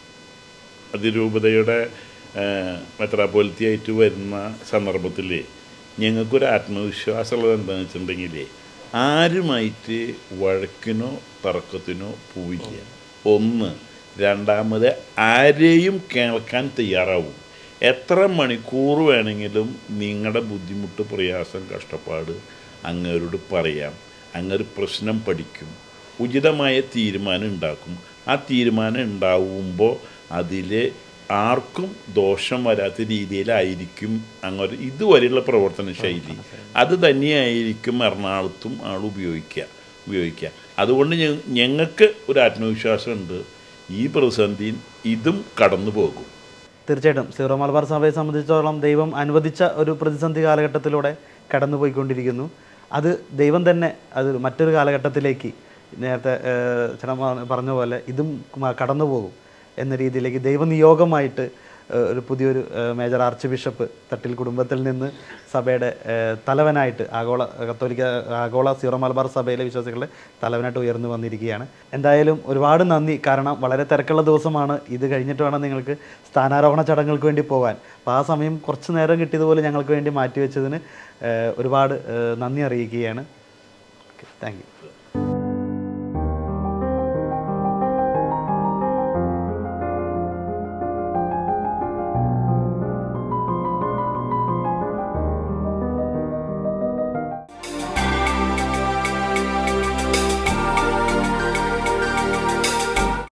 അതിരൂപതയുടെ മെത്രാപോലിറ്റിയായിട്ട് വരുന്ന സന്ദർഭത്തിൽ ഞങ്ങൾക്കൊരു ആത്മവിശ്വാസമുള്ളത് എന്താണെന്ന് വെച്ചിട്ടുണ്ടെങ്കിൽ ആരുമായിട്ട് വഴക്കിനോ തർക്കത്തിനോ പോവില്ല ഒന്ന് രണ്ടാമത് ആരെയും കേൾക്കാൻ തയ്യാറാവും എത്ര മണിക്കൂർ വേണമെങ്കിലും നിങ്ങളുടെ ബുദ്ധിമുട്ട് പ്രയാസം കഷ്ടപ്പാട് അങ്ങേരോട് പറയാം അങ്ങൊരു പ്രശ്നം പഠിക്കും ഉചിതമായ തീരുമാനം ഉണ്ടാക്കും ആ തീരുമാനം ഉണ്ടാവുമ്പോൾ അതിൽ ആർക്കും ദോഷം വരാത്ത രീതിയിലായിരിക്കും അങ്ങൊരു ഇതുവരെയുള്ള പ്രവർത്തന ശൈലി അത് തന്നെയായിരിക്കും എറണാകുളത്തും ആൾ ഉപയോഗിക്കുക ഉപയോഗിക്കുക അതുകൊണ്ട് ഞ- ഞങ്ങൾക്ക് ഒരു ആത്മവിശ്വാസമുണ്ട് ഈ പ്രതിസന്ധി ഇതും കടന്നു പോകും തീർച്ചയായിട്ടും സീറോ മലബാർ സഭയെ സംബന്ധിച്ചിടത്തോളം ദൈവം അനുവദിച്ച ഒരു പ്രതിസന്ധി കാലഘട്ടത്തിലൂടെ കടന്നുപോയിക്കൊണ്ടിരിക്കുന്നു അത് ദൈവം തന്നെ അത് മറ്റൊരു കാലഘട്ടത്തിലേക്ക് നേരത്തെ ഏഹ്, ചേട്ടൻ പറഞ്ഞ- പറഞ്ഞ പോലെ ഇതും മ- കടന്നു പോകും എന്ന രീതിയിലേക്ക് ദൈവനിയോഗമായിട്ട് ഏഹ്, ഒരു പുതിയൊരു ഏഹ്, മേജർ ആർച്ച് ബിഷപ്പ് തട്ടിൽ കുടുംബത്തിൽ നിന്ന് സഭയുടെ ഏഹ്, തലവനായിട്ട് ആഗോള കത്തോലിക്ക ആഗോള സീറോ മലബാർ സഭയിലെ വിശ്വാസികളുടെ തലവനായിട്ട് ഉയർന്നു വന്നിരിക്കുകയാണ് എന്തായാലും ഒരുപാട് നന്ദി കാരണം വളരെ തിരക്കുള്ള ദിവസമാണ് ഇത് കഴിഞ്ഞിട്ട് വേണം നിങ്ങൾക്ക് സ്ഥാനാരോഹണ ചടങ്ങുകൾക്ക് വേണ്ടി പോകാൻ അപ്പോൾ ആ സമയം കുറച്ച് നേരം കിട്ടിയതുപോലെ ഞങ്ങൾക്ക് വേണ്ടി മാറ്റിവെച്ചതിന് ഏഹ്, ഒരുപാട് ഏഹ്, നന്ദി അറിയിക്കുകയാണ് ഓക്കെ താങ്ക് യു